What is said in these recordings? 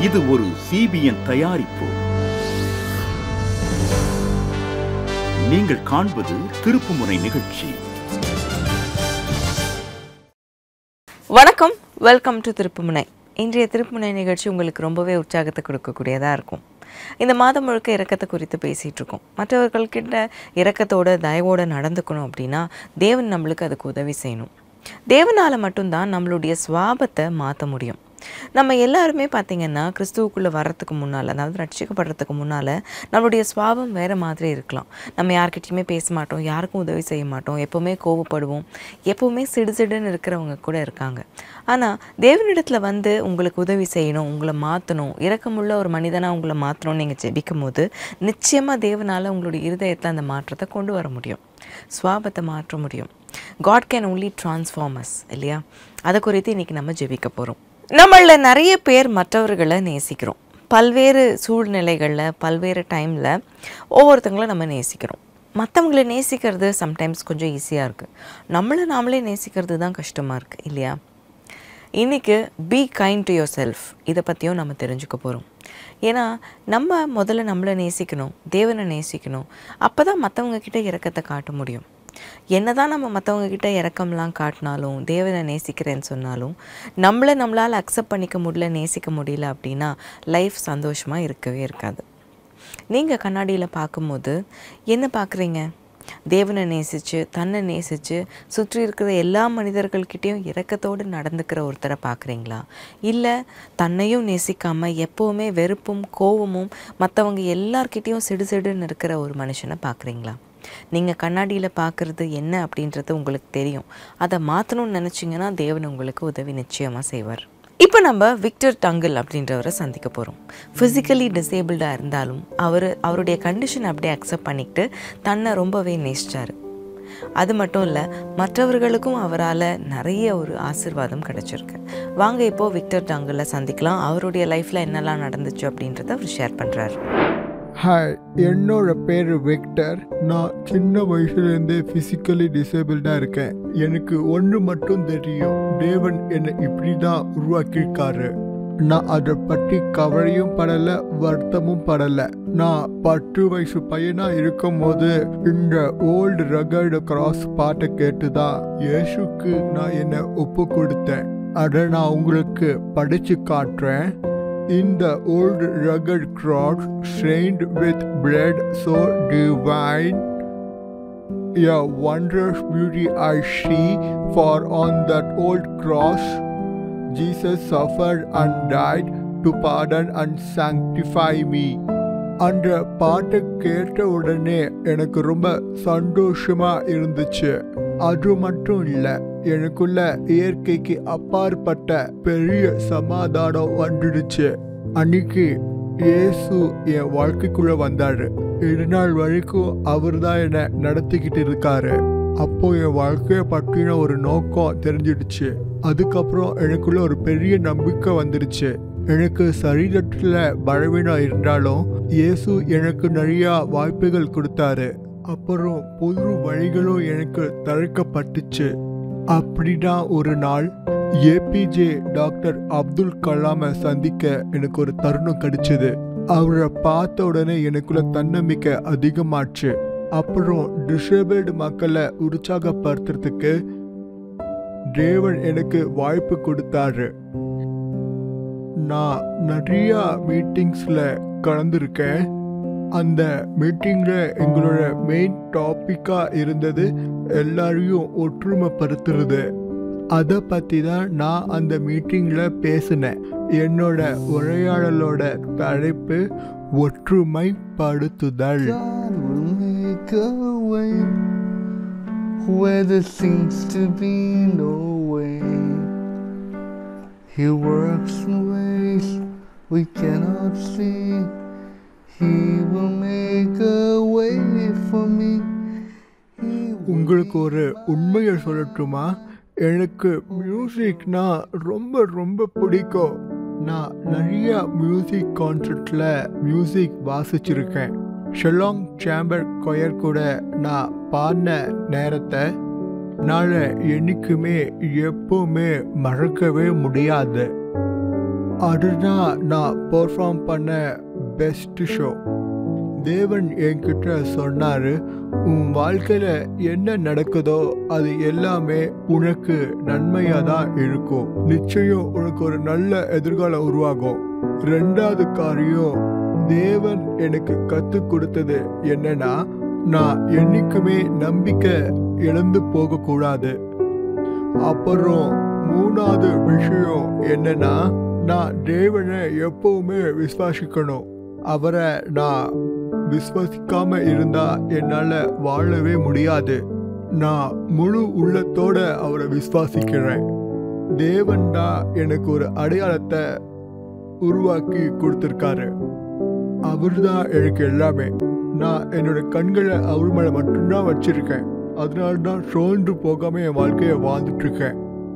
இது ஒரு சிபிஎன் தயாரிப்பு நீங்கள் காண்பது திருப்புமுனை நிகழ்ச்சி வணக்கம் வெல்கம் டு திருப்புமுனை இன்றைய திருப்புமுனை நிகழ்ச்சி உங்களுக்கு ரொம்பவே உற்சாகத்தை கொடுக்கக்கூடியதாக இருக்கும் இந்த மாதம் முழுக்க இரக்கத்தை குறித்து பேசிகிட்டு இருக்கோம் மற்றவர்கள்கிட்ட இரக்கத்தோட தயவோட நடந்துக்கணும் அப்படின்னா தேவன் நம்மளுக்கு அதுக்கு உதவி செய்யணும் தேவனால் மட்டும்தான் நம்மளுடைய சுவாபத்தை மாற்ற முடியும் நம்ம எல்லாருமே பார்த்திங்கன்னா கிறிஸ்துவுக்குள்ளே வர்றதுக்கு முன்னால் அதாவது ரட்சிக்கப்படுறதுக்கு முன்னால் நம்மளுடைய சுவாபம் வேறு மாதிரி இருக்கலாம் நம்ம யார்கிட்டயுமே பேச மாட்டோம் யாருக்கும் உதவி செய்ய மாட்டோம் எப்போவுமே கோவப்படுவோம் எப்போவுமே சிடுசிடுன்னு இருக்கிறவங்க கூட இருக்காங்க ஆனால் தேவனிடத்தில் வந்து உங்களுக்கு உதவி செய்யணும் உங்களை மாற்றணும் இரக்கமுள்ள ஒரு மனிதனாக உங்களை மாற்றணும்னு நீங்கள் ஜெபிக்கும் போது நிச்சயமாக தேவனால் உங்களுடைய இருதயத்தில் அந்த மாற்றத்தை கொண்டு வர முடியும் சுவாபத்தை மாற்ற முடியும் God can only transform us இல்லையா அதை குறித்து இன்றைக்கி நம்ம ஜெபிக்க போகிறோம் நம்மள நிறைய பேர் மற்றவர்களை நேசிக்கிறோம் பல்வேறு சூழ்நிலைகளில் பல்வேறு டைமில் ஒவ்வொருத்தங்கள நம்ம நேசிக்கிறோம் மற்றவங்களை நேசிக்கிறது சம்டைம்ஸ் கொஞ்சம் ஈஸியாக இருக்குது நம்மளை நாமளே நேசிக்கிறது தான் கஷ்டமாக இருக்குது இல்லையா இன்றைக்கி be kind to yourself இதை பற்றியும் நம்ம தெரிஞ்சுக்க போகிறோம் ஏன்னா நம்ம முதல்ல நம்மளை நேசிக்கணும் தேவனை நேசிக்கணும் அப்போ தான் மற்றவங்க கிட்ட இரக்கத்தை காட்ட முடியும் என்னதான் நம்ம மற்றவங்க கிட்ட இறக்கம்லாம் காட்டினாலும் தேவனை நேசிக்கிறேன்னு சொன்னாலும் நம்மளை நம்மளால் அக்செப்ட் பண்ணிக்க முடியல நேசிக்க முடியல அப்படின்னா லைஃப் சந்தோஷமாக இருக்கவே இருக்காது நீங்கள் கண்ணாடியில் பார்க்கும்போது என்ன பார்க்குறீங்க தேவனை நேசித்து தன்னை நேசித்து சுற்றி இருக்கிற எல்லா மனிதர்கள்கிட்டேயும் இரக்கத்தோடு நடந்துக்கிற ஒருத்தரை பார்க்குறீங்களா இல்லை தன்னையும் நேசிக்காமல் எப்போவுமே வெறுப்பும் கோவமும் மற்றவங்க எல்லார்கிட்டேயும் சிடுசிடுன்னு இருக்கிற ஒரு மனுஷனை பார்க்குறீங்களா நீங்கள் கண்ணாடியில் பார்க்குறது என்ன அப்படின்றது உங்களுக்கு தெரியும் அதை மாற்றணும்னு நினச்சிங்கன்னா தேவன் உங்களுக்கு உதவி நிச்சயமாக செய்வார் இப்போ நம்ம விக்டர் டங்கிள் அப்படின்றவரை சந்திக்க போகிறோம் ஃபிசிக்கலி டிசேபிள்டாக இருந்தாலும் அவர் அவருடைய கண்டிஷன் அப்படியே அக்செப்ட் பண்ணிக்கிட்டு தன்னை ரொம்பவே நேசிச்சார் அது மட்டும் இல்லை மற்றவர்களுக்கும் அவரால் நிறைய ஒரு ஆசிர்வாதம் கிடச்சிருக்கு வாங்க இப்போது விக்டர் டங்கிளை சந்திக்கலாம் அவருடைய லைஃப்பில் என்னெல்லாம் நடந்துச்சு அப்படின்றத அவர் ஷேர் பண்ணுறாரு ஹாய் என்னோட பேர் விக்டர் நான் சின்ன வயசுலேருந்தே ஃபிசிக்கலி டிசேபிள்டாக இருக்கேன் எனக்கு ஒன்று மட்டும் தெரியும் தேவன் என்னை இப்படி தான் உருவாக்கியிருக்காரு நான் அதை பற்றி கவலையும் படலை வருத்தமும் படலை நான் பத்து வயசு பையனாக இருக்கும்போது இந்த ஓல்டு ரகடு கிராஸ் பாட்டை கேட்டு தான் இயேசுக்கு நான் என்னை ஒப்பு கொடுத்தேன் அதை நான் உங்களுக்கு படித்து காட்டுறேன் In the old rugged cross, stained with blood so divine, a wondrous beauty I see, for on that old cross, Jesus suffered and died to pardon and sanctify me. அந்த பாட்டை கேட்ட உடனே எனக்கு ரொம்ப சந்தோஷமா இருந்துச்சு அது மட்டும் இல்லை எனக்குள்ள இயற்கைக்கு அப்பாற்பட்ட பெரிய சமாதானம் வந்துடுச்சு அன்னைக்கு இயேசு என் வாழ்க்கைக்குள்ள வந்தாரு இது நாள் வரைக்கும் அவர் தான் என்னை நடத்திக்கிட்டு இருக்காரு அப்போ என் வாழ்க்கையை பற்றின ஒரு நோக்கம் தெரிஞ்சிடுச்சு அதுக்கப்புறம் எனக்குள்ள ஒரு பெரிய நம்பிக்கை வந்துடுச்சு எனக்கு சரீரத்தில் பலவீனம் இருந்தாலும் இயேசு எனக்கு நிறைய வாய்ப்புகள் கொடுத்தாரு அப்புறம் புது வழிகளும் எனக்கு தடுக்கப்பட்டுச்சு அப்படிதான் ஒரு நாள் ஏபிஜே டாக்டர் அப்துல் கலாமை சந்திக்க எனக்கு ஒரு தருணம் கிடைச்சது அவரை பார்த்த உடனே எனக்குள்ள தன்னம்பிக்கை அதிகமாச்சு அப்புறம் டிசேபிள்டு மக்களை உற்சாகப்படுத்துறதுக்கு தேவன் எனக்கு வாய்ப்பு கொடுத்தாரு நான் நிறைய மீட்டிங்ஸில் கலந்துருக்கேன் அந்த மீட்டிங்கில் எங்களோட மெயின் டாப்பிக்காக இருந்தது எல்லாரையும் ஒற்றுமைப்படுத்துறது அதை பற்றி தான் நான் அந்த மீட்டிங்கில் பேசினேன் என்னோட உரையாடலோட தலைப்பு ஒற்றுமைப்படுத்துதல் God will make a way where there seems to be no way. He works in ways we cannot see. He will make a way for me. He will உங்களுக்கு ஒரு உண்மையை சொல்லட்டுமா எனக்கு மியூசிக்னா ரொம்ப ரொம்ப பிடிக்கும் நான் நிறைய மியூசிக் கான்சர்ட்டில் மியூசிக் வாசிச்சிருக்கேன் ஷெல்லாங் சேம்பர் கொயர் கூட நான் பாடின நேரத்தை என்னால் என்றைக்குமே எப்பவுமே மறக்கவே முடியாது அதுதான் நான் பெர்ஃபார்ம் பண்ண பெஸ்ட் ஷோ தேவன் என்கிட்ட சொன்னாரு உன் வாழ்க்கையில என்ன நடக்குதோ அது எல்லாமே உனக்கு நன்மையா தான் இருக்கும் நிச்சயம் உனக்கு ஒரு நல்ல எதிர்காலம் உருவாகும் ரெண்டாவது காரியம் தேவன் எனக்கு கத்து கொடுத்தது என்னன்னா நான் என்னைக்குமே நம்பிக்கை இழந்து போக கூடாது அப்புறம் மூணாவது விஷயம் என்னன்னா நான் தேவனை எப்பவுமே விசுவாசிக்கணும் அவரை நான் விசுவாசிக்காம இருந்தா என்னால வாழவே முடியாது நான் முழு உள்ளத்தோட அவரை விசுவாசிக்கிறேன் தேவன் தான் எனக்கு ஒரு அடையாளத்தை உருவாக்கி கொடுத்துருக்காரு அவர் தான் எனக்கு எல்லாமே நான் என்னோட கண்களை அவர் மேலே மட்டும்தான் வச்சிருக்கேன் அதனால தான் சோர்ந்து போகாம என் வாழ்க்கையை வாழ்ந்துட்டு இருக்கேன்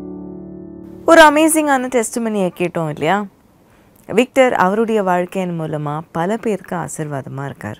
ஒரு அமேசிங்கான டெஸ்ட்மனியை கேட்டோம் இல்லையா விக்டர் அவருடைய வாழ்க்கையின் மூலமாக பல பேருக்கு ஆசீர்வாதமாக இருக்கார்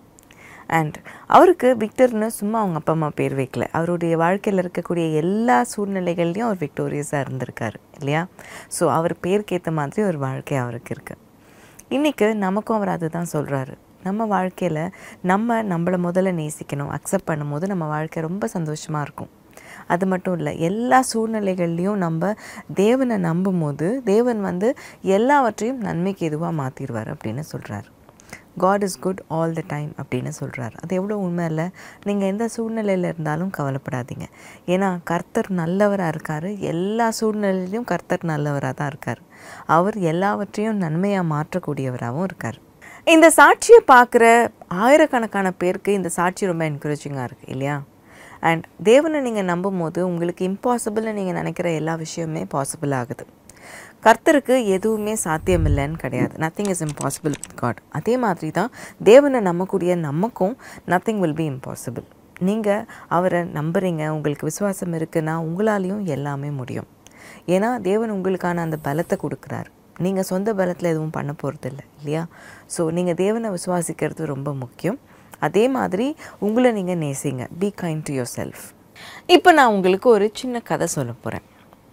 அண்ட் அவருக்கு விக்டர்னு சும்மா அவங்க அப்பா அம்மா பேர் வைக்கல அவருடைய வாழ்க்கையில் இருக்கக்கூடிய எல்லா சூழ்நிலைகள்லையும் அவர் விக்டோரியஸாக இருந்திருக்காரு இல்லையா ஸோ அவர் பேருக்கு ஏற்ற மாதிரி ஒரு வாழ்க்கை அவருக்கு இருக்குது இன்றைக்கி நமக்கும் அவர் அதுதான் சொல்கிறாரு நம்ம வாழ்க்கையில் நம்ம நம்மளை முதல்ல நேசிக்கணும் அக்செப்ட் பண்ணும்போது நம்ம வாழ்க்கை ரொம்ப சந்தோஷமாக இருக்கும் அது மட்டும் இல்லை எல்லா சூழ்நிலைகள்லையும் நம்ம தேவனை நம்பும்போது தேவன் வந்து எல்லாவற்றையும் நன்மைக்கு எதுவாக மாற்றிடுவார் அப்படின்னு சொல்கிறார் God is good all the time அப்படின்னு சொல்கிறார் அது எவ்வளோ உண்மை இல்லை நீங்கள் எந்த சூழ்நிலையில் இருந்தாலும் கவலைப்படாதீங்க ஏன்னா கர்த்தர் நல்லவராக இருக்கார் எல்லா சூழ்நிலையிலையும் கர்த்தர் நல்லவராக தான் இருக்கார் அவர் எல்லாவற்றையும் நன்மையாக மாற்றக்கூடியவராகவும் இருக்கார் இந்த சாட்சியை பார்க்குற ஆயிரக்கணக்கான பேருக்கு இந்த சாட்சி ரொம்ப என்கரேஜிங்காக இருக்குது இல்லையா அண்ட் தேவனை நீங்கள் நம்பும்போது உங்களுக்கு இம்பாசிபிள்னு நீங்கள் நினைக்கிற எல்லா விஷயமே பாசிபிள் ஆகுது கர்த்தருக்கு எதுவுமே சாத்தியமில்லைன்னு கிடையாது nothing is impossible with God அதே மாதிரி தான் தேவனை நம்பக்கூடிய நமக்கும் நத்திங் வில் பி இம்பாசிபிள் நீங்கள் அவரை நம்புறீங்க உங்களுக்கு விசுவாசம் இருக்குன்னா உங்களாலேயும் எல்லாமே முடியும் ஏன்னா தேவன் உங்களுக்கான அந்த பலத்தை கொடுக்குறாரு நீங்கள் சொந்த பலத்தில் எதுவும் பண்ண போகிறதில்ல இல்லையா ஸோ நீங்கள் தேவனை விசுவாசிக்கிறது ரொம்ப முக்கியம் அதே மாதிரி உங்களை நீங்கள் நேசிங்க be kind to yourself இப்போ நான் உங்களுக்கு ஒரு சின்ன கதை சொல்ல போகிறேன்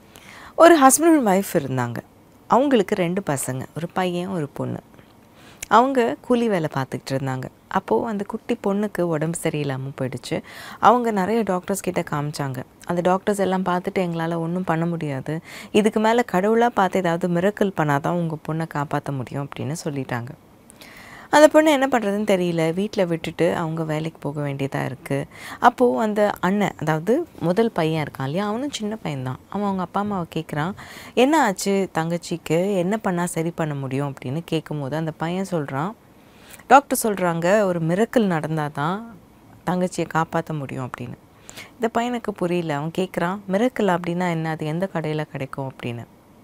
ஒரு ஹஸ்பண்ட் அண்ட் ஒய்ஃப் இருந்தாங்க அவங்களுக்கு ரெண்டு பசங்க ஒரு பையன் ஒரு பொண்ணு அவங்க கூலி வேலை பார்த்துக்கிட்டு இருந்தாங்க அப்போது அந்த குட்டி பொண்ணுக்கு உடம்பு சரியில்லாமல் போயிடுச்சு அவங்க நிறைய டாக்டர்ஸ் கிட்ட காமிச்சாங்க அந்த டாக்டர்ஸ் எல்லாம் பார்த்துட்டு எங்களால் ஒன்றும் பண்ண முடியாது இதுக்கு மேலே கடவுளாக பார்த்து ஏதாவது மிரக்கல் பண்ணாதான் உங்கள் பொண்ணை காப்பாற்ற முடியும் அப்படின்னு சொல்லிட்டாங்க அந்த பொண்ணு என்ன பண்ணுறதுன்னு தெரியல வீட்டில் விட்டுட்டு அவங்க வேலைக்கு போக வேண்டியதாக இருக்குது அப்போது அந்த அண்ணன் அதாவது முதல் பையன் இருக்கான் இல்லையா அவனும் சின்ன பையன்தான் அவன் அவங்க அப்பா அம்மாவை கேட்குறான் என்ன ஆச்சு தங்கச்சிக்கு என்ன பண்ணால் சரி பண்ண முடியும் அப்படின்னு கேட்கும்போது அந்த பையன் சொல்கிறான் டாக்டர் சொல்கிறாங்க ஒரு மிரக்கல் நடந்தால் தான் தங்கச்சியை காப்பாற்ற முடியும் அப்படின்னு இந்த பையனுக்கு புரியல அவன் கேட்குறான் மிரக்கல் அப்படின்னா என்ன அது எந்த கடையில் கிடைக்கும் அப்படின்னு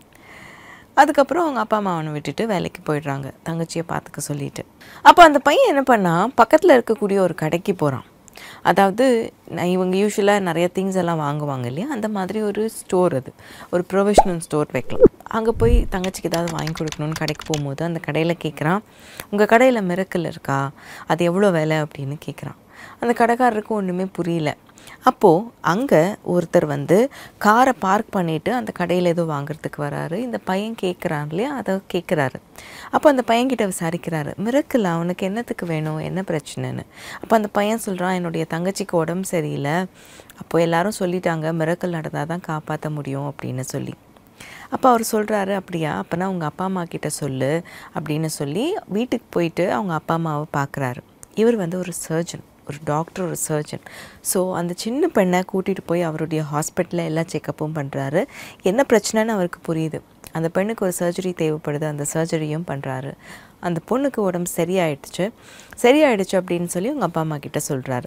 அதுக்கப்புறம் அவங்க அப்பா அம்மா அவனை விட்டுட்டு வேலைக்கு போயிடுறாங்க தங்கச்சியை பார்த்துக்க சொல்லிட்டு அப்போ அந்த பையன் என்ன பண்ணால் பக்கத்தில் இருக்கக்கூடிய ஒரு கடைக்கு போகிறான் அதாவது நான் இவங்க யூஸ்வலாக நிறைய திங்ஸ் எல்லாம் வாங்குவாங்க இல்லையா அந்த மாதிரி ஒரு ஸ்டோர் அது ஒரு ப்ரொஃபஷ்னல் ஸ்டோர் வைக்கலாம் அங்கே போய் தங்கச்சிக்கு ஏதாவது வாங்கி கொடுக்கணும்னு கடைக்கு போகும்போது அந்த கடையில் கேட்குறான் உங்கள் கடையில் மிரக்கல் இருக்கா அது எவ்வளோ விலை அப்படின்னு கேட்குறான் அந்த கடைக்காரருக்கு ஒன்றுமே புரியல அப்போது அங்கே ஒருத்தர் வந்து காரை பார்க் பண்ணிவிட்டு அந்த கடையில் ஏதோ வாங்குறதுக்கு வராரு இந்த பையன் கேட்குறான் இல்லையா அதை கேட்குறாரு அப்போ அந்த பையன்கிட்ட விசாரிக்கிறாரு மிரக்கல் அவனுக்கு என்னத்துக்கு வேணும் என்ன பிரச்சனைன்னு அப்போ அந்த பையன் சொல்கிறான் என்னுடைய தங்கச்சிக்கு உடம்பு சரியில்லை அப்போ எல்லாரும் சொல்லிட்டாங்க மிரக்கல் நடந்தால் தான் காப்பாற்ற முடியும் அப்படின்னு சொல்லி அப்போ அவர் சொல்கிறாரு அப்படியா அப்போனா உங்கள் அப்பா அம்மா கிட்ட சொல்லு அப்படின்னு சொல்லி வீட்டுக்கு போயிட்டு அவங்க அப்பா அம்மாவை பார்க்குறாரு இவர் வந்து ஒரு சர்ஜன் ஒரு டாக்டர் ஒரு சர்ஜன் ஸோ அந்த சின்ன பெண்ணை கூட்டிகிட்டு போய் அவருடைய ஹாஸ்பிட்டலில் எல்லா செக்கப்பும் பண்ணுறாரு என்ன பிரச்சனைன்னு அவருக்கு புரியுது அந்த பெண்ணுக்கு ஒரு சர்ஜரி தேவைப்படுது அந்த சர்ஜரியும் பண்ணுறாரு அந்த பொண்ணுக்கு உடம்பு சரியாயிடுச்சு சரியாயிடுச்சு அப்படின்னு சொல்லி அவங்க அப்பா அம்மா கிட்ட சொல்கிறாரு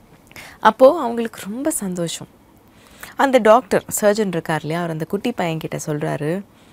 அப்போது அவங்களுக்கு ரொம்ப சந்தோஷம் அந்த டாக்டர் சர்ஜன் இருக்கார் இல்லையா அவர் அந்த குட்டி பையன்கிட்ட சொல்கிறாரு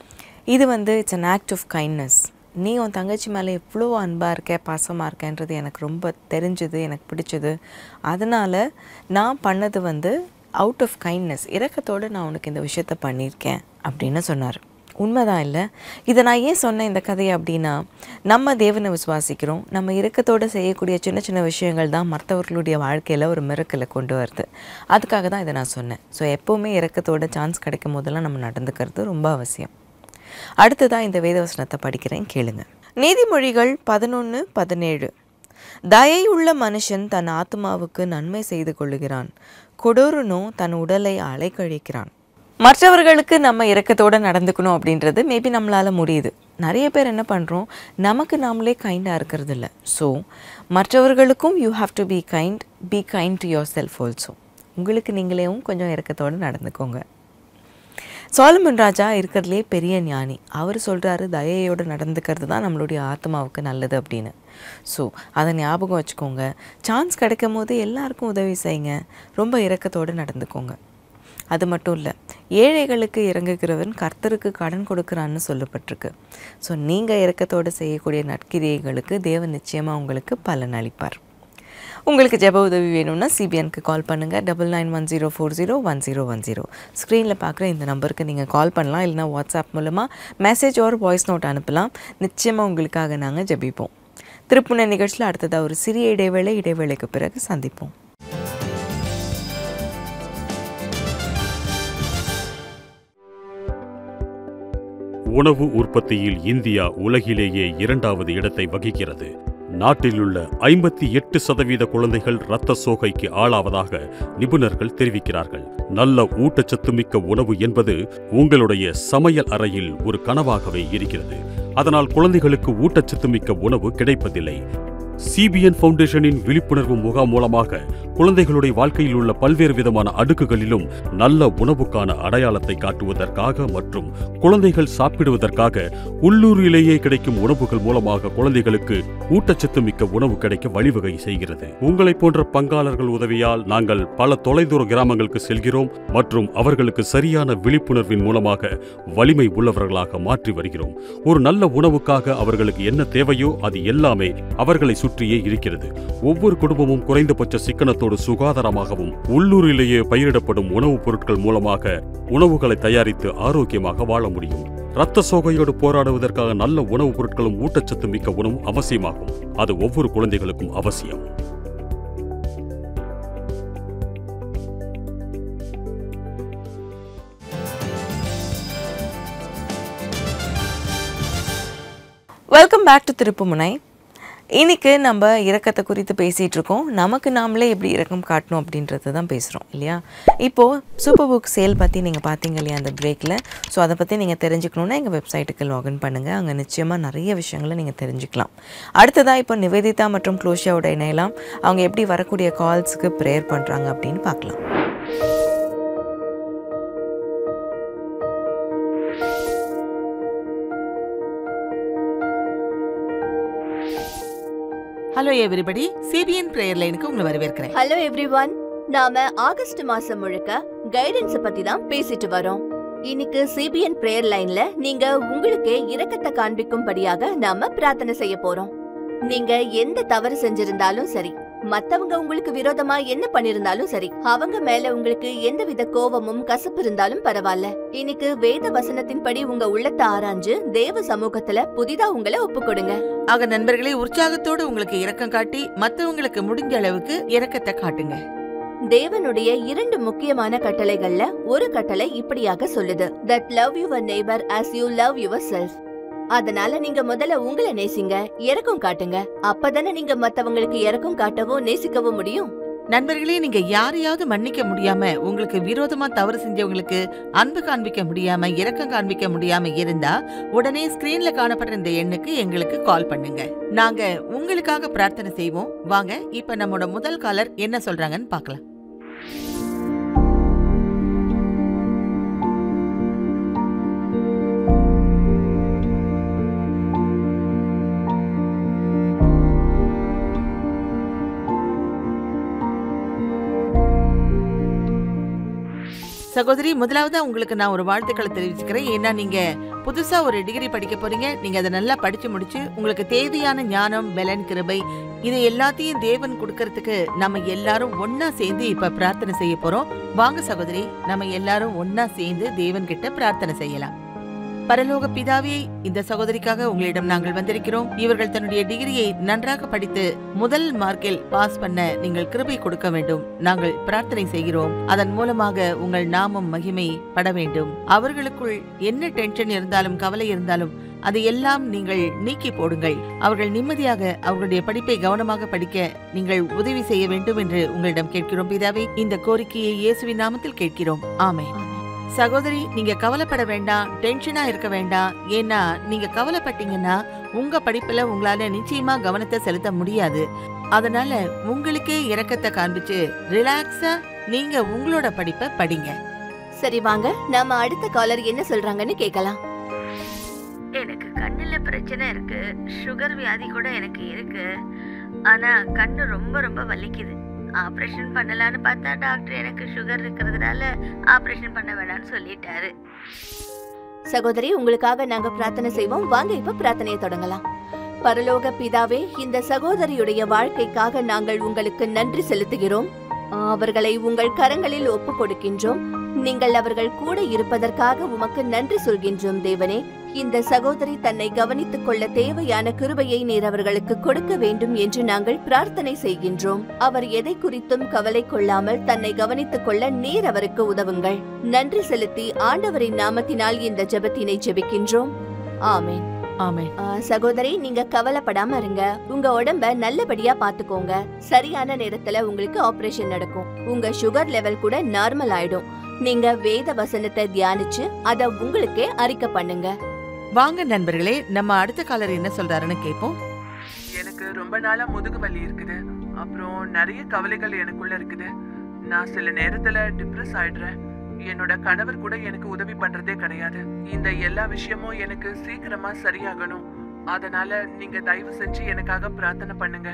இது வந்து it's an act of kindness நீ உன் தங்கச்சி மேலே எவ்வளோ அன்பாக இருக்க பாசமாக இருக்கேன்றது எனக்கு ரொம்ப தெரிஞ்சுது எனக்கு பிடிச்சது அதனால் நான் பண்ணது வந்து அவுட் ஆஃப் கைண்ட்னஸ் இரக்கத்தோடு நான் உனக்கு இந்த விஷயத்த பண்ணியிருக்கேன் அப்படின்னு சொன்னார் உண்மைதான் இல்லை இதை நான் ஏன் சொன்னேன் இந்த கதையை அப்படின்னா நம்ம தேவனை விசுவாசிக்கிறோம் நம்ம இரக்கத்தோடு செய்யக்கூடிய சின்ன சின்ன விஷயங்கள் தான் மற்றவர்களுடைய வாழ்க்கையில் ஒரு மிரக்கலை கொண்டு வருது அதுக்காக தான் இதை நான் சொன்னேன் ஸோ எப்போவுமே இரக்கத்தோட சான்ஸ் கிடைக்கும் போதெல்லாம் நம்ம நடந்துக்கிறது ரொம்ப அவசியம் அடுத்ததாக இந்த வேதவசனத்தை படிக்கிறேன் கேளுங்க நீதிமொழிகள் பதினொன்று பதினேழு தயை உள்ள மனுஷன் தன் ஆத்மாவுக்கு நன்மை செய்து கொள்ளுகிறான் கொடூரனோ தன் உடலை அலைக்கழிக்கிறான் மற்றவர்களுக்கு நம்ம இரக்கத்தோடு நடந்துக்கணும் அப்படின்றது மேபி நம்மளால் முடியுது நிறைய பேர் என்ன பண்ணுறோம் நமக்கு நாமளே கைண்டாக இருக்கிறது இல்லை ஸோ மற்றவர்களுக்கும் you have to be kind be kind to yourself also உங்களுக்கு நீங்களேவும் கொஞ்சம் இரக்கத்தோடு நடந்துக்கோங்க சோலமன் ராஜா இருக்கிறதுலே பெரிய ஞானி அவர் சொல்கிறாரு தயையோடு நடந்துக்கிறது தான் நம்மளுடைய ஆத்மாவுக்கு நல்லது அப்படின்னு ஸோ அதை ஞாபகம் வச்சுக்கோங்க சான்ஸ் கிடைக்கும் போது எல்லாருக்கும் உதவி செய்யுங்க ரொம்ப இரக்கத்தோடு நடந்துக்கோங்க அது மட்டும் இல்லை ஏழைகளுக்கு இறங்குகிறவன் கர்த்தருக்கு கடன் கொடுக்குறான்னு சொல்லப்பட்டிருக்கு ஸோ நீங்கள் இரக்கத்தோடு செய்யக்கூடிய நற்கிரியைகளுக்கு தேவன் நிச்சயமாக உங்களுக்கு பலன் அளிப்பார் உங்களுக்கு ஜெப உதவி வேணும்னா சிபிஎனுக்கு கால் பண்ணுங்கள் double nine one zero four zero one zero one zero ஸ்க்ரீனில் பார்க்குற இந்த நம்பருக்கு நீங்கள் கால் பண்ணலாம் இல்லைனா வாட்ஸ்அப் மூலமாக மெசேஜ் ஒரு வாய்ஸ் நோட் அனுப்பலாம் நிச்சயமாக உங்களுக்காக நாங்கள் ஜெபிப்போம் திருப்புண நிகழ்ச்சியில் அடுத்ததாக ஒரு சிறிய இடைவேளை இடைவேளைக்கு பிறகு சந்திப்போம் உணவு உற்பத்தியில் இந்தியா உலகிலேயே இரண்டாவது இடத்தை வகிக்கிறது நாட்டிலுள்ள ஐம்பத்தி எட்டு சதவீத குழந்தைகள் இரத்த சோகைக்கு ஆளாவதாக நிபுணர்கள் தெரிவிக்கிறார்கள் நல்ல ஊட்டச்சத்துமிக்க உணவு என்பது உங்களுடைய சமையல் அறையில் ஒரு கனவாகவே இருக்கிறது அதனால் குழந்தைகளுக்கு ஊட்டச்சத்துமிக்க உணவு கிடைப்பதில்லை சிபிஎன் ஃபவுண்டேஷனின் விழிப்புணர்வு முகாம் மூலமாக குழந்தைகளுடைய வாழ்க்கையில் உள்ள பல்வேறு விதமான அடுக்குகளிலும் நல்ல உணவுக்கான அடையாளத்தை காட்டுவதற்காக மற்றும் குழந்தைகள் சாப்பிடுவதற்காக உள்ளூரிலேயே கிடைக்கும் உணவுகள் மூலமாக குழந்தைகளுக்கு ஊட்டச்சத்து மிக்க உணவு கிடைக்க வழிவகை செய்கிறது உங்களைப் போன்ற பங்காளர்கள் உதவியால் நாங்கள் பல தொலைதூர கிராமங்களுக்கு செல்கிறோம் மற்றும் அவர்களுக்கு சரியான விழிப்புணர்வின் மூலமாக வலிமை உள்ளவர்களாக மாற்றி வருகிறோம் ஒரு நல்ல உணவுக்காக அவர்களுக்கு என்ன தேவையோ அது எல்லாமே அவர்களை சுற்றியே இருக்கிறது ஒவ்வொரு குடும்பமும் குறைந்தபட்ச சிக்கனத்தோடு சுகாதாரமாகவும் உள்ளூரிலேயே பயிரிடப்படும் உணவுப் பொருட்கள் மூலமாக உணவுகளை தயாரித்து ஆரோக்கியமாக வாழ முடியும் இரத்த சோகையோடு போராடுவதற்காக நல்ல உணவுப் பொருட்களும் ஊட்டச்சத்து மிக்க உணவும் அவசியமாகும் அது ஒவ்வொரு குழந்தைகளுக்கும் அவசியம் வெல்கம் பேக் டு திருப்புமுனை இன்னைக்கு நம்ம இரக்கத்தை குறித்து பேசிகிட்டு இருக்கோம் நமக்கு நாமளே எப்படி இரக்கம் காட்டணும் அப்படின்றத தான் பேசுகிறோம் இல்லையா இப்போது சூப்பர் புக் சேல் பற்றி நீங்கள் பார்த்தீங்க இல்லையா அந்த பிரேக்கில் ஸோ அதை பற்றி நீங்கள் தெரிஞ்சுக்கணுன்னா எங்கள் வெப்சைட்டுக்கு லாகின் பண்ணுங்கள் அங்கே நிச்சயமாக நிறைய விஷயங்களை நீங்கள் தெரிஞ்சுக்கலாம் அடுத்ததாக இப்போ நிவேதிதா மற்றும் க்ளோஷியாவோட இணையலாம் அவங்க எப்படி வரக்கூடிய கால்ஸுக்கு ப்ரேயர் பண்ணுறாங்க அப்படின்னு பார்க்கலாம் ஹலோ எவ்ரிபடி சிபிஎன் பிரேயர் லைனுக்கு உங்களை வரவேற்கிறேன் ஹலோ எவ்ரிவன் நாம ஆகஸ்ட் மாசம் முழுக்க கைடன்ஸ் பத்தி தான் பேசிட்டு வரோம் இன்னைக்கு சிபிஎன் பிரேயர் லைன்ல நீங்க உங்களுக்கே இரக்கத்தை காண்பிக்கும்படியாக நாம பிரார்த்தனை செய்ய போறோம் நீங்க எந்த தவறு செஞ்சிருந்தாலும் சரி மத்தவங்க உங்களுக்கு விரோதமா என்ன பண்ணிருந்தாலும் சரி அவங்க மேல உங்களுக்கு எந்தவித கோபமும் கசப்பு இருந்தாலும் பரவாயில்ல இன்னைக்கு வேத வசனத்தின்படி உங்க உள்ளத்தை ஆராய்ஞ்சு தேவ சமூகத்துல புதிதா உங்களை ஒப்பு கொடுங்க ஆக நண்பர்களே உற்சாகத்தோடு உங்களுக்கு இரக்கம் காட்டி மத்தவங்களுக்கு முடிஞ்ச அளவுக்கு இரக்கத்தை காட்டுங்க தேவனுடைய இரண்டு முக்கியமான கட்டளைகள்ல ஒரு கட்டளை இப்படியாக சொல்லுது that love your neighbour as you love yourself அதனால நீங்க முதல்ல உங்களை நேசிங்க இறக்கம் காட்டுங்க அப்பதானே நீங்க மத்தவங்களுக்கு இறக்கம் காட்டவோ நேசிக்கவோ முடியும் நண்பர்களே நீங்க யாரையாவது மன்னிக்க முடியாம உங்களுக்கு விரோதமா தவறு செஞ்சவங்களுக்கு அன்பு காண்பிக்க முடியாம இரக்கம் காண்பிக்க முடியாம இருந்தா உடனே ஸ்கிரீன்ல காணப்படுற இந்த எண்ணுக்கு எங்களுக்கு கால் பண்ணுங்க நாங்க உங்களுக்காக பிரார்த்தனை செய்வோம் வாங்க இப்ப நம்மோட முதல் காலர் என்ன சொல்றாங்கன்னு பார்க்கலாம் சகோதரி முதலாவது உங்களுக்கு நான் ஒரு வாழ்த்துக்களை தெரிவிச்சுக்கிறேன் ஏன்னா நீங்க புதுசா ஒரு டிகிரி படிக்க போறீங்க நீங்க அதை நல்லா படிச்சு முடிச்சு உங்களுக்கு தேவையான ஞானம் பலன் கிருபை இது எல்லாத்தையும் தேவன் கொடுக்கறதுக்கு நம்ம எல்லாரும் ஒன்னா சேர்ந்து இப்ப பிரார்த்தனை செய்ய போறோம் வாங்க சகோதரி நம்ம எல்லாரும் ஒன்னா சேர்ந்து தேவன் கிட்ட பிரார்த்தனை செய்யலாம் பரலோக பிதாவே இந்த சகோதரிக்காக உங்களிடம் நாங்கள் வந்திருக்கிறோம் இவர்கள் தன்னுடைய டிகிரியை நன்றாக படித்து முதல் மார்க்கில் பாஸ் பண்ண நீங்கள் கிருபை கொடுக்க வேண்டும் நாங்கள் பிரார்த்தனை செய்கிறோம் அதன் மூலமாக உங்கள் நாமம் மகிமை பட வேண்டும் அவர்களுக்குள் என்ன டென்ஷன் இருந்தாலும் கவலை இருந்தாலும் அதை எல்லாம் நீங்கள் நீக்கி போடுங்கள் அவர்கள் நிம்மதியாக அவர்களுடைய படிப்பை கவனமாக படிக்க நீங்கள் உதவி செய்ய வேண்டும் என்று உங்களிடம் கேட்கிறோம் பிதாவே இந்த கோரிக்கையை இயேசுவின் நாமத்தில் கேட்கிறோம் ஆமென் சகோதரி நீங்க கவலைப்பட வேண்டாம் டென்ஷனா இருக்க வேண்டாம் ஏன்னா நீங்க கவலைப்பட்டீங்கன்னா உங்க படிப்புல உங்களால நிச்சயமா கவனத்தை செலுத்த முடியாது அதனால உங்களுக்கே இரக்கத்தை காண்பிச்சு ரிலாக்ஸா நீங்க உங்களோட படிப்பை படிங்க சரி வாங்க நாம அடுத்த காலர் என்ன சொல்றாங்கன்னு கேட்கலாம் எனக்கு கண்ணுல பிரச்சனை இருக்கு சுகர் வியாதி கூட எனக்கு இருக்கு ஆனா கண்ணு ரொம்ப ரொம்ப வலிக்குது ஆபரேஷன் பண்ணலான்னு பார்த்தா டாக்டர் எனக்கு சுகர் இருக்கிறதுனால ஆபரேஷன் பண்ண வேணாம்னு சொல்லிட்டாரு சகோதரி உங்களுக்காக நாங்க பிரார்த்தனை செய்வோம் வாங்க இப்ப பிரார்த்தனையை தொடங்கலாம் பரலோக பிதாவே இந்த சகோதரியுடைய வாழ்க்கைக்காக நாங்கள் உங்களுக்கு நன்றி செலுத்துகிறோம் அவர்களை உங்கள் கரங்களில் ஒப்பு கொடுக்கின்றோம் நீங்கள் அவர்கள் கூட இருப்பதற்காக உமக்கு நன்றி சொல்கின்றோம் தேவனே இந்த சகோதரி தன்னை கவனித்துக் கொள்ள தேவையான கிருபையை நீர் அவர்களுக்கு கொடுக்க வேண்டும் என்று நாங்கள் பிரார்த்தனை செய்கின்றோம் அவர் எதை குறித்தும் கவலை கொள்ளாமல் தன்னை கவனித்துக் கொள்ள நீர் அவருக்கு உதவுங்கள் நன்றி செலுத்தி ஆண்டவரின் நாமத்தினால் இந்த ஜெபத்தினை ஜெபிக்கின்றோம் ஆமென் ஆமென் ஆ, சகோதரி நீங்க கவலைப்படாம இருங்க உங்க உடம்ப நல்லபடியா பாத்துக்கோங்க சரியான நேரத்துல உங்களுக்கு ஆபரேஷன் நடக்கும் உங்க சுகர் லெவல் கூட நார்மல் ஆயிடும் நீங்க வேத வசனத்தை தியானிச்சு அத உங்களுக்கே அறிக்கை பண்ணுங்க வாங்க நண்பர்களே நம்ம அடுத்த காலர் என்ன சொல்றாருன்னு கேட்போம் எனக்கு ரொம்ப நாளா முதுகு வலி இருக்குது அப்புறம் நிறைய கவலைகள் எனக்குள்ள இருக்குது நான் சில நேரத்துல டிப்ரெஸ் ஆயிடுறேன் என்னோட கணவர் கூட எனக்கு உதவி பண்றதே கிடையாது இந்த எல்லா விஷயமும் எனக்கு சீக்கிரமா சரியாகணும் அதனால நீங்க தயவு செஞ்சு எனக்காக பிரார்த்தனை பண்ணுங்க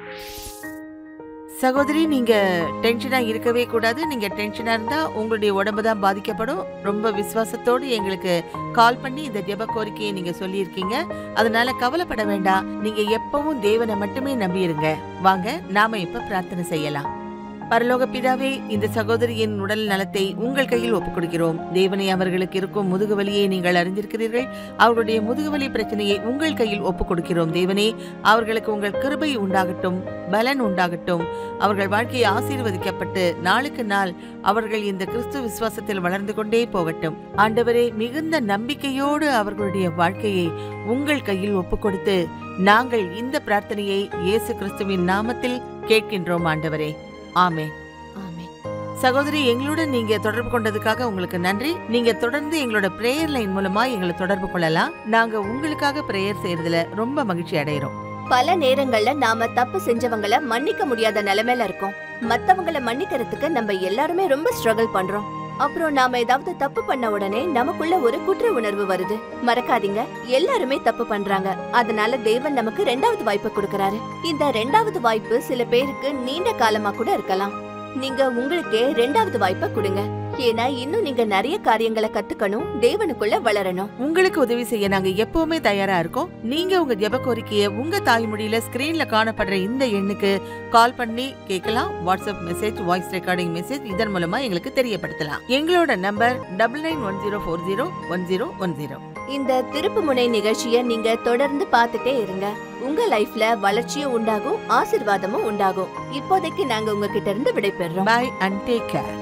சகோதரி நீங்க டென்ஷனா இருக்கவே கூடாது நீங்க டென்ஷனா இருந்தா உங்களுடைய உடம்பு தான் பாதிக்கப்படும் ரொம்ப விசுவாசத்தோடு எங்களுக்கு கால் பண்ணி இந்த ஜெப கோரிக்கையை நீங்க சொல்லியிருக்கீங்க அதனால கவலைப்பட வேண்டாம் நீங்க எப்பவும் தேவனை மட்டுமே நம்பியிருங்க வாங்க நாம இப்ப பிரார்த்தனை செய்யலாம் பரலோக பிதாவே இந்த சகோதரியின் உடல் நலத்தை உங்கள் கையில் ஒப்புக் கொடுக்கிறோம் தேவனை அவர்களுக்கு இருக்கும் முதுகுவலியை நீங்கள் அறிந்திருக்கிறீர்கள் அவர்களுடைய முதுகுவலி பிரச்சனையை உங்கள் கையில் ஒப்புக் கொடுக்கிறோம் தேவனே அவர்களுக்கு உங்கள் கிருபை உண்டாகட்டும் பலன் உண்டாகட்டும் அவர்கள் வாழ்க்கையை ஆசீர்வதிக்கப்பட்டு நாளுக்கு நாள் அவர்கள் இந்த கிறிஸ்து விசுவாசத்தில் வளர்ந்து கொண்டே போகட்டும் ஆண்டவரே மிகுந்த நம்பிக்கையோடு அவர்களுடைய வாழ்க்கையை உங்கள் கையில் ஒப்புக் கொடுத்து நாங்கள் இந்த பிரார்த்தனையை இயேசு கிறிஸ்துவின் நாமத்தில் கேட்கின்றோம் ஆண்டவரே ஆமே ஆமென் சகோதரி எங்களுடன் நீங்க தொடர்பு கொண்டதுக்காக உங்களுக்கு நன்றி நீங்க தொடர்ந்து எங்களோட பிரேயர் லைன் மூலமா எங்களை தொடர்பு கொள்ளலாம் நாங்க உங்களுக்காக பிரேயர் செய்யறதுல ரொம்ப மகிழ்ச்சி அடைகிறோம் பல நேரங்கள்ல நாம தப்பு செஞ்சவங்கள மன்னிக்க முடியாத நிலைமையில இருக்கோம் மத்தவங்கள மன்னிக்கிறதுக்கு நம்ம எல்லாருமே ரொம்ப ஸ்ட்ரகிள் பண்றோம் அப்புறம் நாம ஏதாவது தப்பு பண்ண உடனே நமக்குள்ள ஒரு குற்ற உணர்வு வருது மறக்காதீங்க எல்லாருமே தப்பு பண்றாங்க அதனால தேவன் நமக்கு ரெண்டாவது வாய்ப்பு கொடுக்கறாரு இந்த ரெண்டாவது வாய்ப்பு சில பேருக்கு நீண்ட காலமா கூட இருக்கலாம் நீங்க உங்களுக்கே ரெண்டாவது வாய்ப்பை கொடுங்க ஏன்னா இன்னும் நீங்க நிறைய காரியங்களை கத்துக்கணும் தேவனுக்குள்ள வளரணும் உங்களுக்கு உதவி செய்ய நாங்க எப்பவுமே தயாரா இருக்கோம் நீங்க உங்க ஜெப கோரிக்கையை உங்க தாய்மொழியில ஸ்கிரீன்ல காணப்படுற இந்த எண்ணுக்கு கால் பண்ணி கேட்கலாம் WhatsApp message voice recording message இதன் மூலமா எங்களுக்கு தெரியப்படுத்தலாம் எங்களோட number double nine one zero four zero one zero one zero இந்த திருப்புமுனை நிகழ்ச்சிய நீங்க தொடர்ந்து பார்த்துட்டே இருங்க உங்க லைஃப்ல வளர்ச்சியும் உண்டாகும் ஆசிர்வாதமும் உண்டாகும் இப்போதைக்கு நாங்க உங்ககிட்ட இருந்து விடைபெறுறோம் bye and take care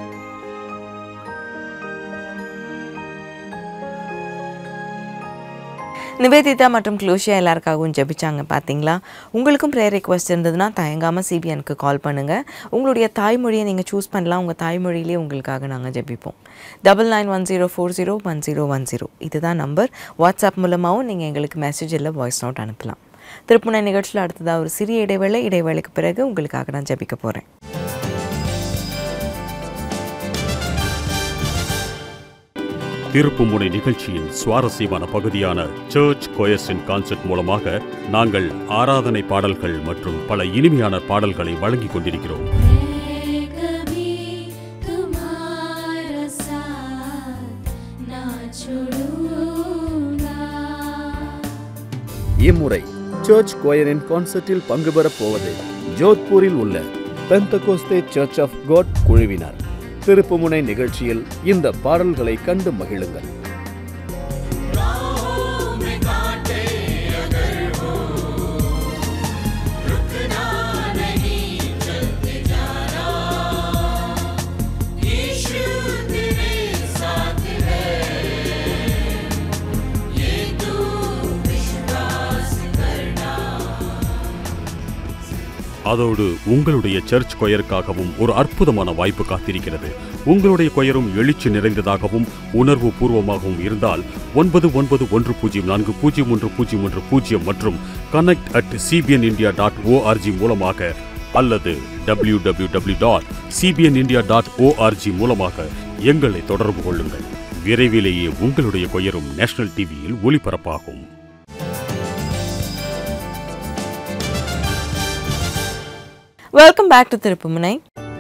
Nivedita மற்றும் க்ளோஷியா எல்லாருக்காகவும் ஜெபிச்சாங்க பார்த்தீங்களா உங்களுக்கும் ப்ரேயர் ரெக்வஸ்ட் இருந்ததுன்னா தயங்காமல் சிபிஎனுக்கு கால் பண்ணுங்கள் உங்களுடைய தாய்மொழியை நீங்கள் சூஸ் பண்ணலாம் உங்கள் தாய்மொழியிலே உங்களுக்காக நாங்கள் ஜெபிப்போம் double nine one zero four zero one zero one zero இதுதான் நம்பர் வாட்ஸ்அப் மூலமாகவும் நீங்கள் எங்களுக்கு மெசேஜ் இல்லை வாய்ஸ் நோட் அனுப்பலாம் திருப்புனை நிகழ்ச்சியில் அடுத்ததாக ஒரு சிறிய இடைவேளை இடைவேளைக்கு பிறகு உங்களுக்காக நான் ஜெபிக்க போகிறேன் திருப்புமுனை நிகழ்ச்சியின் சுவாரஸ்யமான பகுதியான சர்ச் கொயர்ஸின் கான்செர்ட் மூலமாக நாங்கள் ஆராதனை பாடல்கள் மற்றும் பல இனிமையான பாடல்களை வழங்கிக் கொண்டிருக்கிறோம் कभी तुम्हारा साथ ना छोड़ूंगा இம்முறை சர்ச் கோயரின் கான்சர்ட்டில் பங்கு பெறப் போவது ஜோத்பூரில் உள்ள பெந்தகோஸ்தே சர்ச் ஆஃப் காட் குழுவினர் திருப்புமுனை நிகழ்ச்சியில் இந்த பாடல்களை கண்டு மகிழுங்கள் Lord அதோடு உங்களுடைய சர்ச் கொயருக்காகவும் ஒரு அற்புதமான வாய்ப்பு காத்திருக்கிறது உங்களுடைய கொயரும் எழுச்சி நிறைந்ததாகவும் உணர்வு பூர்வமாகவும் இருந்தால் ஒன்பது ஒன்பது ஒன்று பூஜ்ஜியம் நான்கு பூஜ்ஜியம் ஒன்று பூஜ்ஜியம் ஒன்று பூஜ்ஜியம் மற்றும் connect at CBN India dot ORG மூலமாக அல்லது W W W dot CBN India dot ORG மூலமாக எங்களை தொடர்பு கொள்ளுங்கள் விரைவிலேயே உங்களுடைய கொயரும் நேஷனல் டிவியில் ஒளிபரப்பாகும் வெல்கம் பேக் டு திருப்புமுனை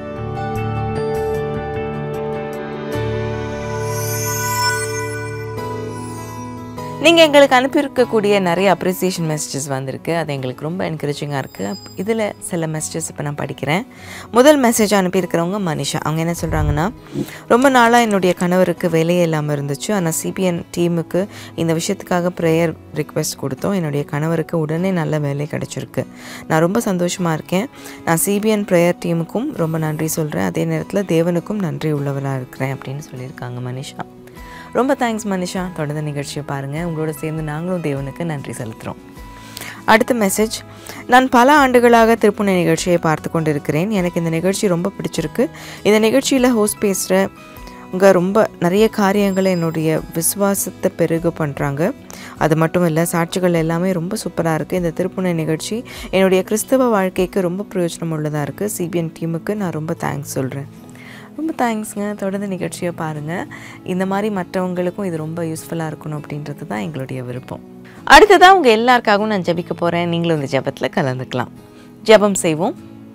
நீங்கள் எங்களுக்கு அனுப்பியிருக்கக்கூடிய நிறைய அப்ரிசியேஷன் மெசேஜஸ் வந்திருக்கு அது எங்களுக்கு ரொம்ப என்கரேஜிங்காக இருக்குது இதில் சில மெசேஜஸ் இப்போ நான் படிக்கிறேன் முதல் மெசேஜ் அனுப்பியிருக்கிறவங்க மனிஷா அவங்க என்ன சொல்கிறாங்கன்னா ரொம்ப நாளாக என்னுடைய கணவருக்கு வேலையே இல்லாமல் இருந்துச்சு ஆனால் சிபிஎன் டீமுக்கு இந்த விஷயத்துக்காக ப்ரேயர் ரிக்வெஸ்ட் கொடுத்தோம் என்னுடைய கணவருக்கு உடனே நல்ல வேலை கிடச்சிருக்கு நான் ரொம்ப சந்தோஷமாக இருக்கேன் நான் சிபிஎன் ப்ரேயர் டீமுக்கும் ரொம்ப நன்றி சொல்கிறேன் அதே நேரத்தில் தேவனுக்கும் நன்றி உள்ளவராக இருக்கிறேன் அப்படின்னு சொல்லியிருக்காங்க மனிஷா ரொம்ப தேங்க்ஸ் மனிஷா தொடர்ந்து நிகழ்ச்சியை பாருங்கள் உங்களோட சேர்ந்து நாங்களும் தேவனுக்கு நன்றி செலுத்துகிறோம் அடுத்த மெசேஜ் நான் பல ஆண்டுகளாக திருப்புனை நிகழ்ச்சியை பார்த்து கொண்டிருக்கிறேன் எனக்கு இந்த நிகழ்ச்சி ரொம்ப பிடிச்சிருக்கு இந்த நிகழ்ச்சியில் ஹோஸ்ட் பேசுகிற உங்க ரொம்ப நிறைய காரியங்களை என்னுடைய விசுவாசத்தை பெருக பண்ணுறாங்க அது மட்டும் இல்லை சாட்சிகள் எல்லாமே ரொம்ப சூப்பராக இருக்குது இந்த திருப்புனை நிகழ்ச்சி என்னுடைய கிறிஸ்தவ வாழ்க்கைக்கு ரொம்ப பிரயோஜனம் உள்ளதாக இருக்குது சிபிஎன் டீமுக்கு நான் ரொம்ப தேங்க்ஸ் சொல்கிறேன் ரொம்ப தேங்க்ஸ்ங்க தொடர்ந்து நிகழ்ச்சியை பாருங்கள் இந்த மாதிரி மற்றவங்களுக்கும் இது ரொம்ப யூஸ்ஃபுல்லாக இருக்கணும் அப்படின்றது தான் எங்களுடைய விருப்பம் அடுத்ததாக உங்கள் எல்லாருக்காகவும் நான் ஜெபிக்க போகிறேன் நீங்களும் இந்த ஜெபத்தில் கலந்துக்கலாம் ஜெபம் செய்வோம்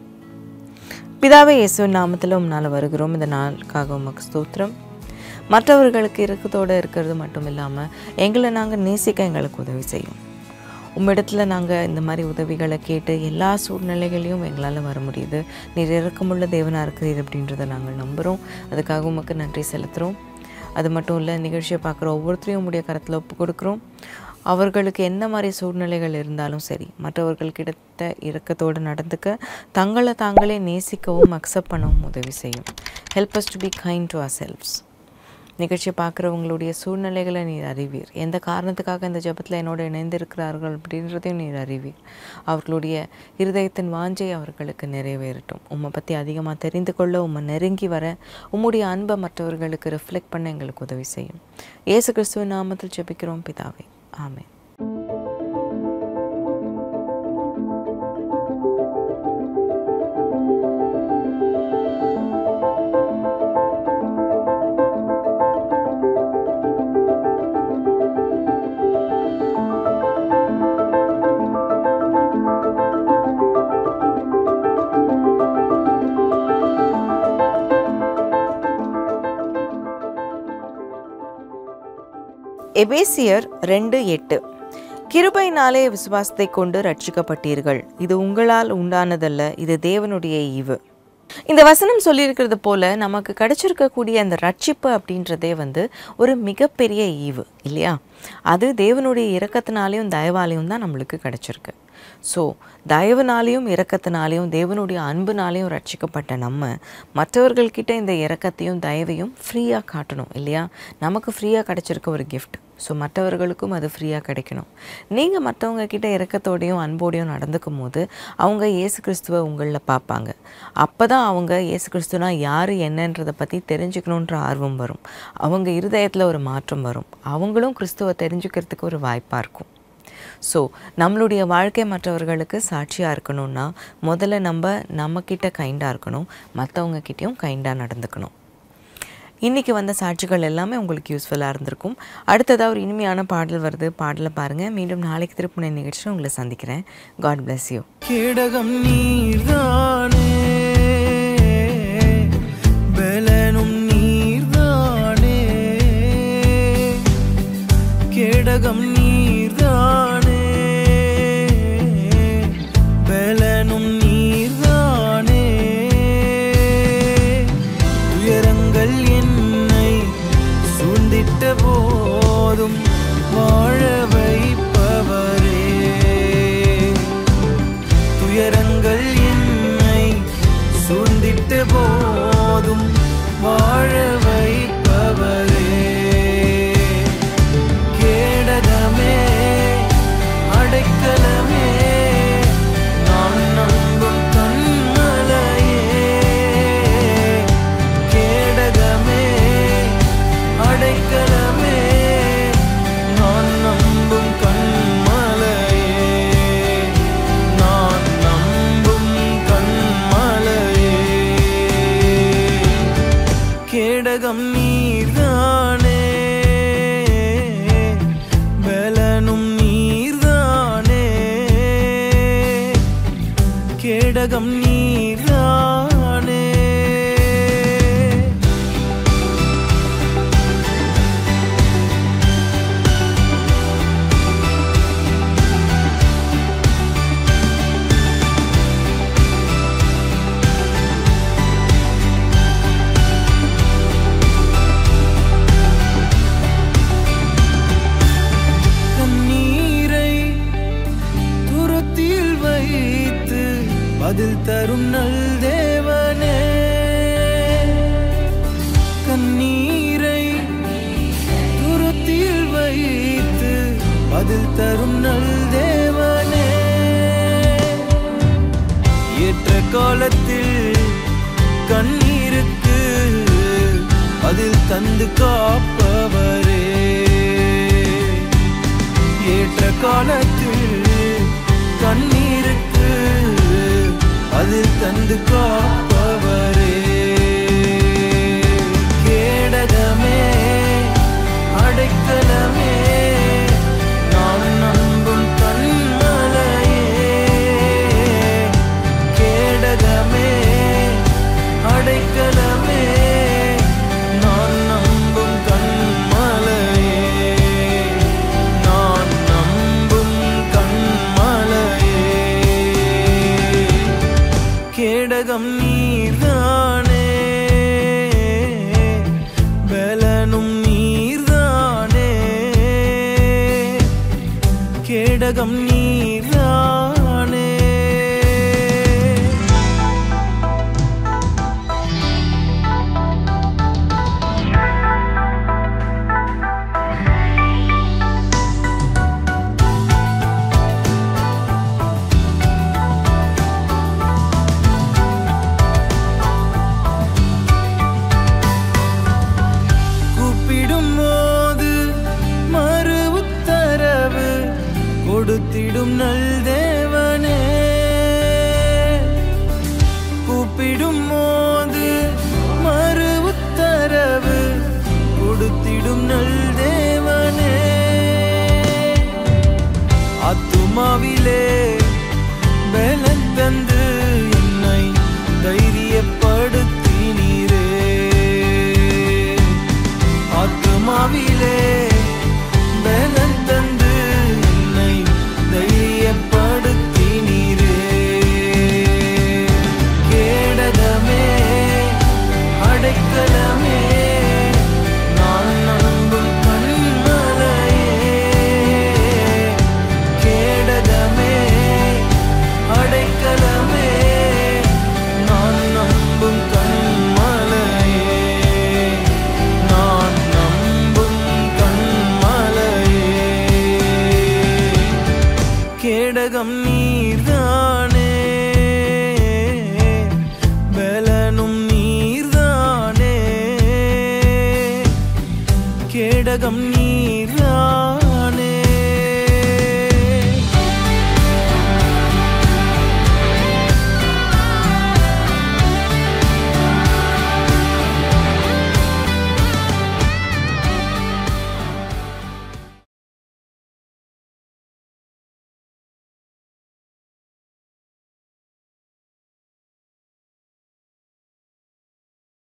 பிதாவே இயேசு நாமத்தில் உம்னால் வருகிறோம் இந்த நாளுக்காக உமக்கு ஸ்தோத்திரம் மற்றவர்களுக்கு இறுக்கத்தோடு இருக்கிறது மட்டும் இல்லாமல் எங்களை நாங்கள் நேசிக்க எங்களுக்கு உதவி செய்யும் உம்மிடத்தில் நாங்கள் இந்த மாதிரி உதவிகளை கேட்டு எல்லா சூழ்நிலைகளையும் எங்களால் வர முடியுது நீர் இறக்கமுள்ள தேவனாக இருக்கிறீர் அப்படின்றத நாங்கள் நம்புகிறோம் அதுக்காக உமக்கு நன்றி செலுத்துகிறோம் அது மட்டும் இல்லை நிகழ்ச்சியை பார்க்குற ஒவ்வொருத்தரையும் உடைய கரத்தில் ஒப்பு கொடுக்குறோம் அவர்களுக்கு என்ன மாதிரி சூழ்நிலைகள் இருந்தாலும் சரி மற்றவர்கள்கிட்ட இரக்கத்தோடு நடந்துக்க தங்களை தாங்களே நேசிக்கவும் அக்செப்ட் பண்ணவும் உதவி செய்யும் help us to be kind to ourselves நிகழ்ச்சியை பார்க்குறவங்களுடைய சூழ்நிலைகளை நீர் அறிவீர் எந்த காரணத்துக்காக இந்த ஜெபத்தில் என்னோட இணைந்திருக்கிறார்கள் அப்படின்றதையும் நீர் அறிவீர் அவர்களுடைய இருதயத்தின் வாஞ்சை அவர்களுக்கு நிறைவேறட்டும் உம்மை பற்றி அதிகமாக தெரிந்து கொள்ள உம்மை நெருங்கி வர உம்முடைய அன்பை மற்றவர்களுக்கு ரிஃப்ளெக்ட் பண்ண எங்களுக்கு உதவி செய்யும் இயேசு கிறிஸ்துவின் நாமத்தில் ஜெபிக்கிறோம் பிதாவே ஆமென் எபேசியர் ரெண்டு எட்டு கிருபையினாலே விசுவாசத்தை கொண்டு ரட்சிக்கப்பட்டீர்கள் இது உங்களால் உண்டானதல்ல இது தேவனுடைய ஈவு இந்த வசனம் சொல்லியிருக்கிறது போல நமக்கு கிடைச்சிருக்கக்கூடிய அந்த ரட்சிப்பு அப்படின்றதே வந்து ஒரு மிகப்பெரிய ஈவு இல்லையா அது தேவனுடைய இரக்கத்தினாலையும் தயவாலையும் தான் நம்மளுக்கு கிடைச்சிருக்கு ஸோ தயவுனாலையும் இரக்கத்தினாலையும் தேவனுடைய அன்புனாலையும் ரட்சிக்கப்பட்ட நம்ம மற்றவர்கள்கிட்ட இந்த இரக்கத்தையும் தயவையும் ஃப்ரீயாக காட்டணும் இல்லையா நமக்கு ஃப்ரீயாக கிடைச்சிருக்க ஒரு கிஃப்ட் ஸோ மற்றவர்களுக்கும் அது ஃப்ரீயாக கிடைக்கணும் நீங்கள் மற்றவங்க கிட்ட இரக்கத்தோடையும் அன்போடையும் நடந்துக்கும் போது அவங்க இயேசு கிறிஸ்துவை உங்களில் பார்ப்பாங்க அப்போ தான் அவங்க இயேசு கிறிஸ்துனா யார் என்னன்றதை பற்றி தெரிஞ்சுக்கணுன்ற ஆர்வம் வரும் அவங்க இருதயத்தில் ஒரு மாற்றம் வரும் அவங்களும் கிறிஸ்துவை தெரிஞ்சுக்கிறதுக்கு ஒரு வாய்ப்பாக இருக்கும் ஸோ நம்மளுடைய வாழ்க்கை மற்றவர்களுக்கு சாட்சியாக இருக்கணும்னா முதல்ல நம்ம நம்மக்கிட்ட கைண்டாக இருக்கணும் மற்றவங்க கிட்டேயும் கைண்டாக நடந்துக்கணும் இன்றைக்கி வந்த சாட்சிகள் எல்லாமே உங்களுக்கு யூஸ்ஃபுல்லாக இருந்திருக்கும் அடுத்ததாக ஒரு இனிமையான பாடல் வருது பாடலை பாருங்கள் மீண்டும் நாளைக்கு திருப்புனை நிகழ்ச்சியில் உங்களை சந்திக்கிறேன் காட் bless யூ கேடகம் நீர்தானே பலனும் நீர்தானே கேடகம் நீர்தானே பலனும் நீர்தானே துயரங்கள் என்னை சூழ்ந்திட்ட போதும் வாழ வைப்பவரே துயரங்கள் என்னை சூழ்ந்திட்ட போதும் வாழ வைப்பவரே கேடகமே அடைக்கலமே நான் நம்பும் தன் கேடகம் நீர்தானே பலனும் நீர்தானே கேடகம் நீர்தானே கண்ணீரை துரத்தில் வைத்து பதில் தரும் நல் தேவனே கண்ணீரை துரத்தில் வைத்து பதில் தரும் நல் தேவனே ஏற்ற காலத்தில் கண்ணீருக்கு பதில் தந்து காப்பவரே ஏற்ற காலத்தில் கண்ணீருக்கு அதில் தந்து காப்பவரே கேடகமே அடைக்கலமே நான் நம்பும் கண்மலையே கேடகமே அடைக்கலமே நான் நம்பும் கண்மலையே நான் நம்பும் கண்மலையே கேடகம் நீர்தானே பலனும் நீர்தானே கேடகம் நீர்தானே கூப்பிடும் போது மறு உத்தரவு கொடுத்திடும் நல் தேவனே கூப்பிடும் போது மறு உத்தரவு கொடுத்திடும் நல் தேவனே ஆத்துமாவிலே பலன் தந்து என்னை தைரியப்படுத்தினீரே ஆத்துமாவிலே பலன் தந்து என்னை தைரியப்படுத்தினீரே கேடகமே அடைக்கலமே நான் நம்பும் கண்மலையே கேடகமே அடைக்கலமே நான் நம்பும் கண்மலையே நான் நம்பும் கண்மலையே கேடகம் நீர்தானே பலனும் நீர்தானே கேடகம் நீர்தானே